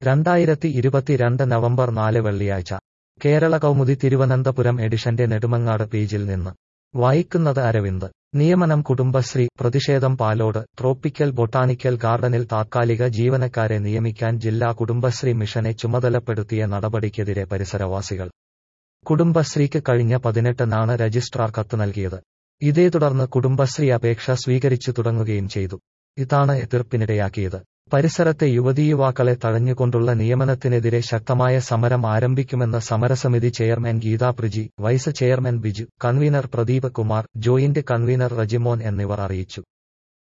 രണ്ടായിരത്തി ഇരുപത്തിരണ്ട് നവംബർ നാല് വെള്ളിയാഴ്ച കേരള കൗമുദി തിരുവനന്തപുരം എഡിഷന്റെ നെടുമങ്ങാട് പേജിൽ നിന്ന് വായിക്കുന്നത് അരവിന്ദ് നിയമനം കുടുംബശ്രീ പ്രതിഷേധം പാലോട് ട്രോപ്പിക്കൽ ബൊട്ടാണിക്കൽ ഗാർഡനിൽ താത്കാലിക ജീവനക്കാരെ നിയമിക്കാൻ ജില്ലാ കുടുംബശ്രീ മിഷനെ ചുമതലപ്പെടുത്തിയ നടപടിക്കെതിരെ പരിസരവാസികൾ കുടുംബശ്രീക്ക് കഴിഞ്ഞ പതിനെട്ടിനാണ് രജിസ്ട്രാർ കത്ത് നൽകിയത് ഇതേ തുടർന്ന് കുടുംബശ്രീ അപേക്ഷ സ്വീകരിച്ചു തുടങ്ങുകയും ചെയ്തു ഇതാണ് എതിർപ്പിനിടയാക്കിയത് പരിസരത്തെ യുവതീയുവാക്കളെ തഴഞ്ഞുകൊണ്ടുള്ള നിയമനത്തിനെതിരെ ശക്തമായ സമരം ആരംഭിക്കുമെന്ന് സമരസമിതി chairman Geetha Priji vice chairman Biju convener Pradeep Kumar joint convener Rejimon എന്നിവർ അറിയിച്ചു